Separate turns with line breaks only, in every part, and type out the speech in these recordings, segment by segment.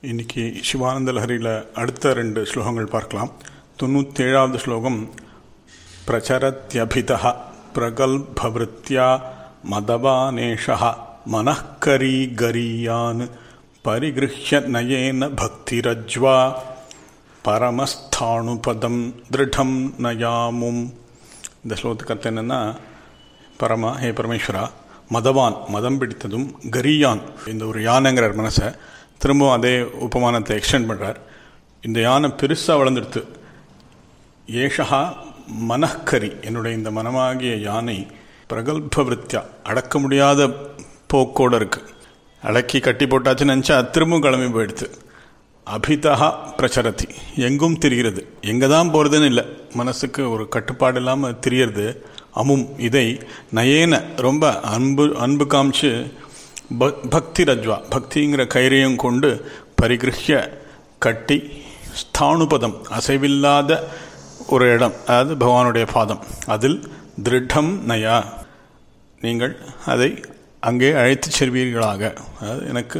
இன்னைக்கு சிவானந்த லஹரியில் அடுத்த ரெண்டு ஸ்லோகங்கள் பார்க்கலாம் தொண்ணூற்றேழாவது ஸ்லோகம் பிரச்சரத்யபிதா பிரகல்பவருத்தியா மதவானேஷா மனக்கரி கரியான் பரிகிருஹ்ய நயேன பக்திரஜ்வா பரமஸ்தானுபதம் திருடம் நயாமும் இந்த ஸ்லோகத்துக்கு அர்த்தம் என்னென்னா பரமா ஹே பரமேஸ்வரா மதவான் மதம் பிடித்ததும் கரியான் இந்த ஒரு யானைங்கிறார் மனசை திரும்பவும் அதே உபமானத்தை எக்ஸ்டெண்ட் பண்ணுறார் இந்த யானை பெருசாக வளர்ந்துடுத்து ஏஷா மனக்கரி என்னுடைய இந்த மனமாகிய யானை பிரகல்ப விருத்தியா அடக்க முடியாத போக்கோடு இருக்கு அடக்கி கட்டி போட்டாச்சுன்னு நினச்சா திரும்பவும் கிளம்பி போயிடுது அபிதா பிரச்சரத்தி எங்கும் திரிகிறது எங்கே தான் போகிறதுன்னு இல்லை மனசுக்கு ஒரு கட்டுப்பாடு இல்லாமல் திரியறது அமும் இதை நயேன ரொம்ப அன்பு அன்பு காமிச்சு பக்தி ரஜ்வா பக்திங்கிற கயிறையும் கொண்டு பரிகிருஹ்ய கட்டி ஸ்தானுபதம் அசைவில்லாத ஒரு இடம் அதாவது பகவானுடைய பாதம் அதில் திருடம் நயா நீங்கள் அதை அங்கே அழைத்து செல்வீர்களாக அதாவது எனக்கு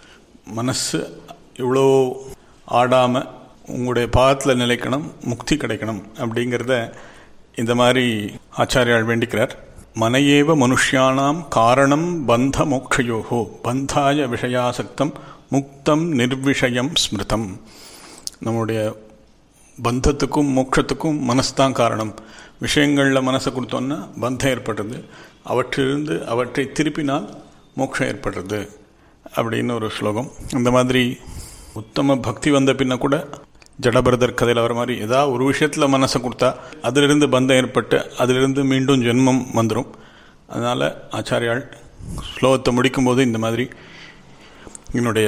மனசு இவ்வளோ ஆடாமல் உங்களுடைய பாதத்தில் நிலைக்கணும் முக்தி கிடைக்கணும் அப்படிங்கிறத இந்த மாதிரி ஆச்சாரியால் வேண்டிக்கிறார் மனையேவ மனுஷியானாம் காரணம் பந்த மோக்ஷயோகோ பந்தாய விஷயாசக்தம் முக்தம் நிர்விஷயம் ஸ்மிருதம் நம்முடைய பந்தத்துக்கும் மோட்சத்துக்கும் மனசுதான் காரணம் விஷயங்களில் மனசை கொடுத்தோன்னா பந்தம் ஏற்படுறது அவற்றிலிருந்து அவற்றை திருப்பினால் மோட்சம் ஏற்படுறது அப்படின்னு ஒரு ஸ்லோகம் இந்த மாதிரி உத்தம பக்தி வந்த பின்ன கூட ஜடபரதர் கதையில் வர மாதிரி ஏதாவது ஒரு விஷயத்தில் மனசை கொடுத்தா அதிலிருந்து பந்தம் ஏற்பட்டு அதிலிருந்து மீண்டும் ஜென்மம் வந்துடும் அதனால் ஆச்சாரியால் ஸ்லோகத்தை முடிக்கும்போது இந்த மாதிரி என்னுடைய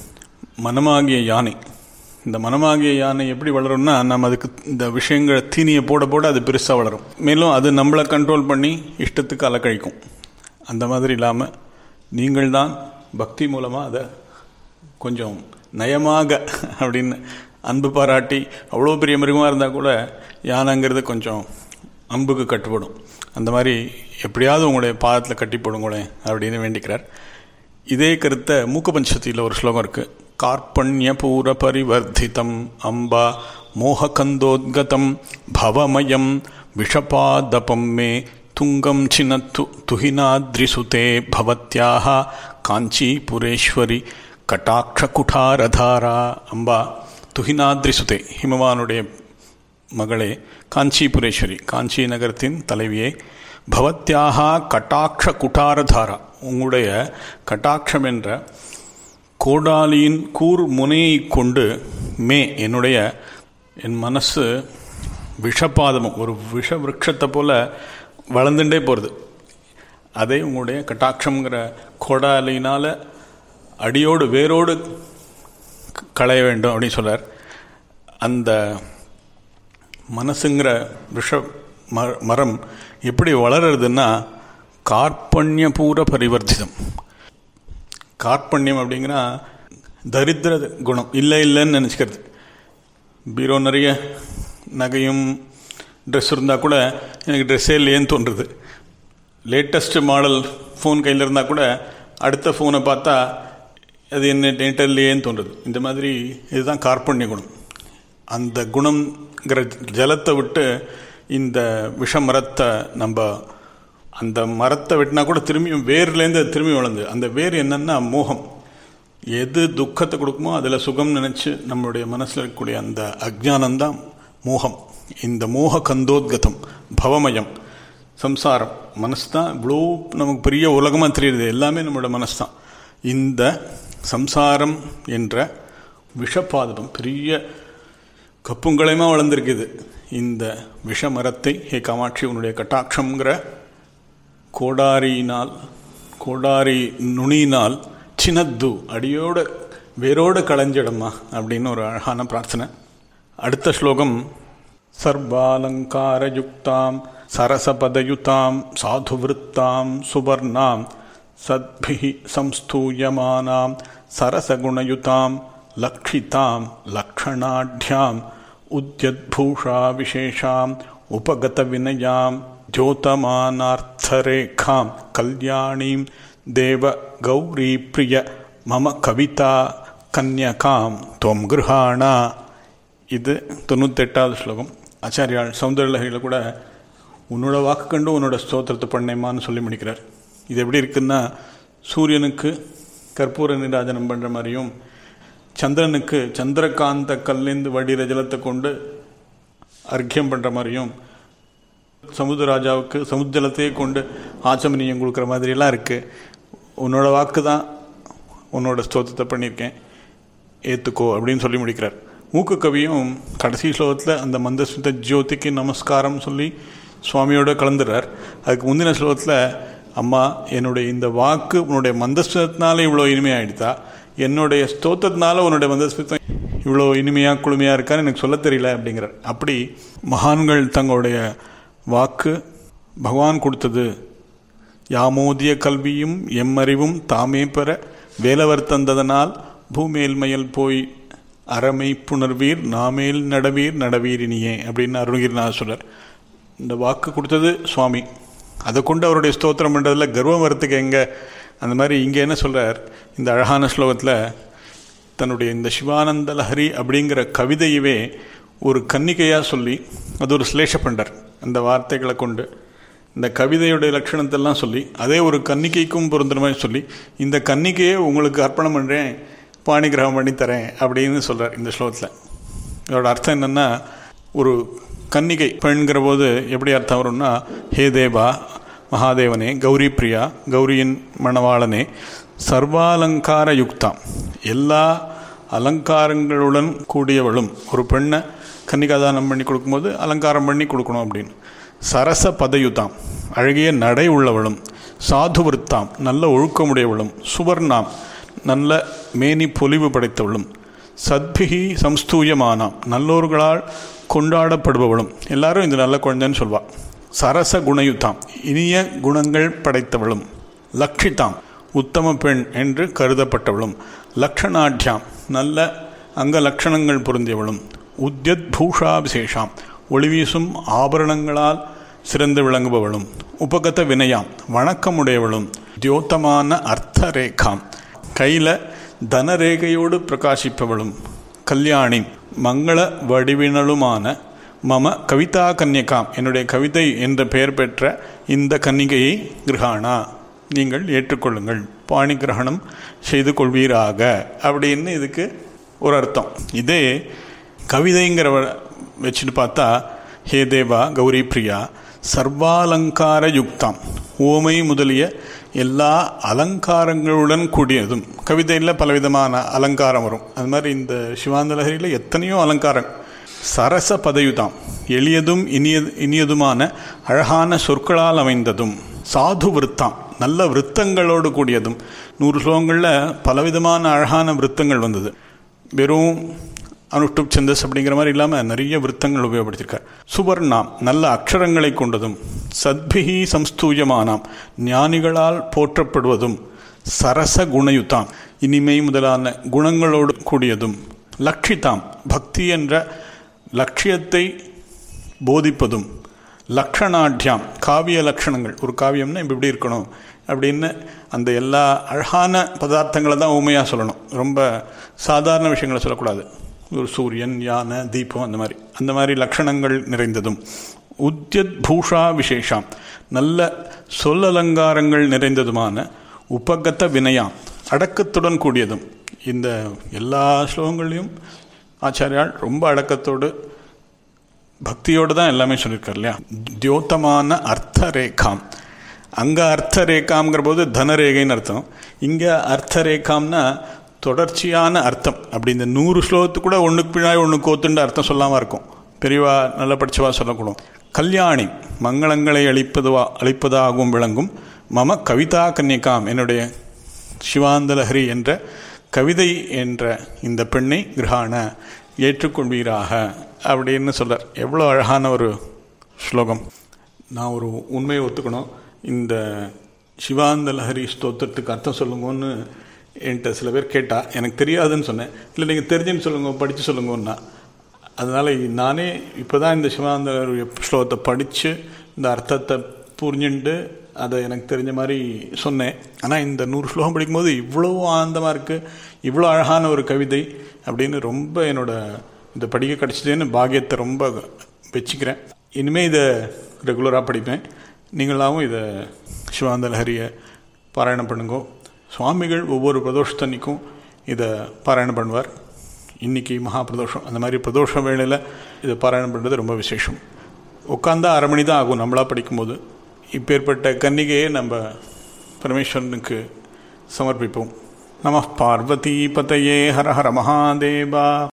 மனமாகிய யானை இந்த மனமாகிய யானை எப்படி வளரும்னா நம்ம அதுக்கு இந்த விஷயங்களை தீனியை போட போட அது பெருசாக வளரும் மேலும் அது நம்மளை கண்ட்ரோல் பண்ணி இஷ்டத்துக்கு அலக்கழிக்கும் அந்த மாதிரி இல்லாமல் நீங்கள் தான் பக்தி மூலமாக அதை கொஞ்சம் நயமாக அப்படின்னு அன்பு பாராட்டி அவ்வளோ பெரிய மிருகமாக இருந்தால் கூட யானைங்கிறது கொஞ்சம் அன்புக்கு கட்டுப்படும் அந்த மாதிரி எப்படியாவது உங்களுடைய பாதத்தில் கட்டி போடுங்களேன் அப்படின்னு வேண்டிக்கிறார் இதே கருத்தை மூக்க பஞ்சத்தில் ஒரு ஸ்லோகம் இருக்குது கார்பண்ய பூர பரிவர்த்திதம் அம்பா மோககந்தோத்கதம் பவமயம் விஷபாதபம் மே துங்கம் சினத்து துஹினாத்ரிசுதே பவத்யாக காஞ்சிபுரேஸ்வரி கட்டாட்சகுடாரதாரா அம்பா துஹினாத்ரிசுதே ஹிமவானுடைய மகளே காஞ்சிபுரேஸ்வரி காஞ்சி நகரத்தின் தலைவியே பவத்யாக கட்டாட்ச குட்டாரதாரா உங்களுடைய கட்டாட்சம் என்ற கோடாலியின் கூர் முனையை கொண்டு மே என்னுடைய என் மனசு விஷபாதமும் ஒரு விஷ விரக்ஷத்தை போல வளர்ந்துட்டே போகிறது அதை உங்களுடைய கட்டாட்சங்கிற கோடாலினால் அடியோடு வேரோடு களைய வேண்டும் அப்படின்னு சொல்கிறார் அந்த மனசுங்கிற விஷ மரம் எப்படி வளருதுன்னா கார்பண்யபூர பரிவர்த்திதம் கார்பண்யம் அப்படிங்கிற தரித்திர குணம் இல்லை இல்லைன்னு நினச்சிக்கிறது பீரோ நிறைய நகையும் ட்ரெஸ் இருந்தால் கூட எனக்கு ட்ரெஸ்ஸே இல்லையேன்னு தோன்றுறது லேட்டஸ்ட் மாடல் ஃபோன் கையில் இருந்தால் கூட அடுத்த ஃபோனை பார்த்தா அது என்ன டேட்டர் இல்லையேன்னு தோன்றுது இந்த மாதிரி இதுதான் கார்பண்ய குணம் அந்த குணங்கிற ஜலத்தை விட்டு இந்த விஷ மரத்தை நம்ம அந்த மரத்தை வெட்டினா கூட திரும்பியும் வேர்லேருந்து அது திரும்பி வளர்ந்து அந்த வேர் என்னன்னா மோகம் எது துக்கத்தை கொடுக்குமோ அதில் சுகம் நினச்சி நம்மளுடைய மனசில் இருக்கக்கூடிய அந்த அஜானந்தான் மோகம் இந்த மோக கந்தோத்கதம் பவமயம் சம்சாரம் மனசு தான் இவ்வளோ நமக்கு பெரிய உலகமாக தெரியுது எல்லாமே நம்மளோட மனசு தான் இந்த சம்சாரம் என்ற விஷப்பாதம் பெரிய கப்புங்களையுமா வளர்ந்துருக்குது இந்த விஷ மரத்தை ஹே காமாட்சி உன்னுடைய கட்டாட்சங்கிற கோடாரியினால் கோடாரி நுனியினால் சின்னத்து அடியோட வேரோடு களைஞ்சிடம்மா அப்படின்னு ஒரு அழகான பிரார்த்தனை அடுத்த ஸ்லோகம் சர்வாலங்காரயுக்தாம் சரசபதயுதாம் சாதுவிருத்தாம் சுவர்ணாம் சத்பிஹி சம்ஸ்தூயமானாம் சரசகுணயுதாம் லக்ஷிதாம் லக்ஷணாಢ்யாம் உத்யத்பூஷா விசேஷாம் உபகதவினயாம் द्योतमानार्थरेखां कल्याणीं देव गौरीप्रिय मम कविता கன்யகாம் தொம் கிருஹாணா இது தொண்ணூத்தெட்டாவது ஸ்லோகம் ஆச்சாரியால் சௌந்தரலகையில் கூட உன்னோட வாக்கு கண்டு உன்னோட ஸ்தோத்திரத்தை பண்ணேமான்னு சொல்லி முடிக்கிறார் இது எப்படி இருக்குன்னா சூரியனுக்கு கற்பூர நிராஜனம் பண்ணுற மாதிரியும் சந்திரனுக்கு சந்திரகாந்த கல்லேந்து வடிகிற ஜலத்தை கொண்டு அர்க்கியம் பண்ணுற மாதிரியும் சமுத்திரராஜாவுக்கு சமுத்திரத்தையே கொண்டு ஆச்சமனியம் கொடுக்குற மாதிரியெல்லாம் இருக்குது உன்னோட வாக்கு தான் உன்னோட ஸ்தோத்திரத்தை பண்ணியிருக்கேன் ஏற்றுக்கோ அப்படின்னு சொல்லி முடிக்கிறார் மூக்கு கவியும் கடைசி ஸ்லோகத்தில் அந்த மந்தஸ்மித ஜோதிக்கு நமஸ்காரம் சொல்லி சுவாமியோட கலந்துடுறார் அதுக்கு முந்தின ஸ்லோகத்தில் அம்மா என்னுடைய இந்த வாக்கு உன்னுடைய மந்தஸ்மிதத்தினால இவ்வளோ இனிமையாகிடுதா என்னுடைய ஸ்தோத்திரத்தினால உன்னுடைய மந்தஸ்மிதம் இவ்வளோ இனிமையாக குளுமையாக இருக்கான்னு எனக்கு சொல்ல தெரியல அப்படிங்கிறார் அப்படி மகான்கள் தங்களுடைய வாக்கு பகவான் கொடுத்தது யாமோதிய கல்வியும் எம்மறிவும் தாமே பெற வேலவர் தந்ததனால் பூமேல்மையில் போய் அறமை புணர்வீர் நாமேல் நடவீர் நடவீரினியே அப்படின்னு அருணகிரிநாத சொல்றார் இந்த வாக்கு கொடுத்தது சுவாமி அதை கொண்டு அவருடைய ஸ்தோத்திரம் பண்ணுறதுல கர்வம் வரத்துக்கு எங்கே அந்த மாதிரி இங்கே என்ன சொல்கிறார் இந்த அழகான ஸ்லோகத்தில் தன்னுடைய இந்த சிவானந்த லஹரி அப்படிங்கிற கவிதையவே ஒரு கன்னிகையாக சொல்லி அது ஒரு சிலேஷ பண்டார் அந்த வார்த்தைகளை கொண்டு இந்த கவிதையுடைய லட்சணத்தெல்லாம் சொல்லி அதே ஒரு கன்னிகைக்கும் பொருந்துற மாதிரி சொல்லி இந்த கன்னிகையை உங்களுக்கு அர்ப்பணம் பண்ணுறேன் பாணிகிரகம் பண்ணி தரேன் அப்படின்னு சொல்கிறார் இந்த ஸ்லோகத்தில் இதோட அர்த்தம் என்னென்னா ஒரு கன்னிகை பெண்கிற போது எப்படி அர்த்தம் வரும்னா ஹே தேவா மகாதேவனே கௌரி பிரியா கௌரியின் மணவாளனே சர்வாலங்கார யுக்தாம் எல்லா அலங்காரங்களுடன் கூடியவளும் ஒரு பெண்ணை கன்னிகாதானம் பண்ணி கொடுக்கும்போது அலங்காரம் பண்ணி கொடுக்கணும் அப்படின்னு சரச பதயுதாம் அழகிய நடை உள்ளவளும் சாது விருத்தாம் நல்ல ஒழுக்கமுடையவளும் சுவர்ணாம் நல்ல மேனி பொலிவு படைத்தவளும் சத்பிகி சம்ஸ்தூயமானாம் நல்லோர்களால் கொண்டாடப்படுபவளும் எல்லாரும் இது நல்ல குழந்தைன்னு சொல்வாள் சரச குணயுத்தாம் இனிய குணங்கள் படைத்தவளும் லக்ஷிதாம் உத்தம பெண் என்று கருதப்பட்டவளும் லக்ஷணாட்யாம் நல்ல அங்க லட்சணங்கள் பொருந்தியவளும் உத்யத் பூஷாபிசேஷாம் ஒளிவீசும் ஆபரணங்களால் சிறந்து விளங்குபவளும் உபகத வினயாம் வணக்கமுடையவளும் தியோத்தமான அர்த்த ரேகாம் கையில் தனரேகையோடு பிரகாசிப்பவளும் கல்யாணி மங்கள வடிவினலுமான மம கவிதா கன்னியகாம் என்னுடைய கவிதை என்ற பெயர் பெற்ற இந்த கன்னிகையை கிரகாணா நீங்கள் ஏற்றுக்கொள்ளுங்கள் பாணி கிரகணம் செய்து கொள்வீராக அப்படின்னு இதுக்கு ஒரு அர்த்தம் இதே கவிதைங்கிற வச்சுட்டு பார்த்தா ஹே தேவா கௌரி பிரியா சர்வாலங்கார யுக்தாம் ஓமை முதலிய எல்லா அலங்காரங்களுடன் கூடியதும் கவிதையில் பலவிதமான அலங்காரம் வரும் அது மாதிரி இந்த சிவாந்தலகரியில் எத்தனையோ அலங்காரம் சரச பதயுதாம் எளியதும் இனியது இனியதுமான அழகான சொற்களால் அமைந்ததும் சாது விருத்தாம் நல்ல விருத்தங்களோடு கூடியதும் நூறு ஸ்லோகங்களில் பலவிதமான அழகான விருத்தங்கள் வந்தது வெறும் அனுஷ்டுப் சந்தஸ் அப்படிங்கிற மாதிரி இல்லாமல் நிறைய விருத்தங்கள் உபயோகப்படுத்தியிருக்கார் சுவர்ணாம் நல்ல அக்ஷரங்களை கொண்டதும் சத்பிகி சம்ஸ்தூயமானாம் ஞானிகளால் போற்றப்படுவதும் சரச குணயுத்தாம் இனிமை முதலான குணங்களோடு கூடியதும் லக்ஷிதாம் பக்தி என்ற லட்சியத்தை போதிப்பதும் லக்ஷணாட்யாம் காவிய லட்சணங்கள் ஒரு காவியம்னா இப்படி இப்படி இருக்கணும் அப்படின்னு அந்த எல்லா அழகான பதார்த்தங்களை தான் உண்மையாக சொல்லணும் ரொம்ப சாதாரண விஷயங்களை சொல்லக்கூடாது ஒரு சூரியன் யானை தீபம் அந்த மாதிரி அந்த மாதிரி லட்சணங்கள் நிறைந்ததும் உத்தியத் பூஷா விசேஷாம் நல்ல சொல்லலங்காரங்கள் நிறைந்ததுமான உபகத்த வினயாம் அடக்கத்துடன் கூடியதும் இந்த எல்லா ஸ்லோகங்களையும் ஆச்சாரியால் ரொம்ப அடக்கத்தோடு பக்தியோடு தான் எல்லாமே சொல்லியிருக்கார் இல்லையா தியோத்தமான அர்த்த ரேகாம் அங்கே அர்த்த ரேகாம்ங்கிற போது தனரேகைன்னு அர்த்தம் இங்கே அர்த்த ரேகாம்னா தொடர்ச்சியான அர்த்தம் அப்படி இந்த நூறு ஸ்லோகத்துக்கு கூட ஒன்றுக்கு பின்னாடி ஒன்று கோத்துன்ற அர்த்தம் சொல்லாமல் இருக்கும் பெரியவா நல்ல படிச்சவா சொல்லக்கூடும் கல்யாணி மங்களங்களை அளிப்பதுவா அளிப்பதாகவும் விளங்கும் மம கவிதா கன்னிகாம் என்னுடைய சிவாந்தலஹரி என்ற கவிதை என்ற இந்த பெண்ணை கிரகாண ஏற்றுக்கொள்வீராக அப்படின்னு சொல்கிறார் எவ்வளோ அழகான ஒரு ஸ்லோகம் நான் ஒரு உண்மையை ஒத்துக்கணும் இந்த சிவாந்த லஹரி ஸ்தோத்திரத்துக்கு அர்த்தம் சொல்லுங்கன்னு என்கிட்ட சில பேர் கேட்டா எனக்கு தெரியாதுன்னு சொன்னேன் இல்லை நீங்கள் தெரிஞ்சுன்னு சொல்லுங்க படித்து சொல்லுங்கன்னா அதனால் நானே இப்போ தான் இந்த சிவாந்த ஸ்லோகத்தை படித்து இந்த அர்த்தத்தை புரிஞ்சுண்டு அதை எனக்கு தெரிஞ்ச மாதிரி சொன்னேன் ஆனால் இந்த நூறு ஸ்லோகம் படிக்கும்போது இவ்வளோ ஆனந்தமாக இருக்குது இவ்வளோ அழகான ஒரு கவிதை அப்படின்னு ரொம்ப என்னோட இந்த படிக்க கிடச்சிதேன்னு பாக்கியத்தை ரொம்ப வச்சுக்கிறேன் இனிமேல் இதை ரெகுலராக படிப்பேன் நீங்களாகவும் இதை சிவானந்த லஹரியை பாராயணம் பண்ணுங்க சுவாமிகள் ஒவ்வொரு பிரதோஷத்தன்னைக்கும் இதை பாராயணம் பண்ணுவார் இன்றைக்கி மகா பிரதோஷம் அந்த மாதிரி பிரதோஷ வேளையில் இதை பாராயணம் பண்ணுறது ரொம்ப விசேஷம் உட்காந்தா அரை மணி தான் ஆகும் நம்மளாக படிக்கும்போது இப்பேற்பட்ட கன்னிகையை நம்ம பரமேஸ்வரனுக்கு சமர்ப்பிப்போம் நம பார்வதி பதையே ஹர ஹர மகாதேவா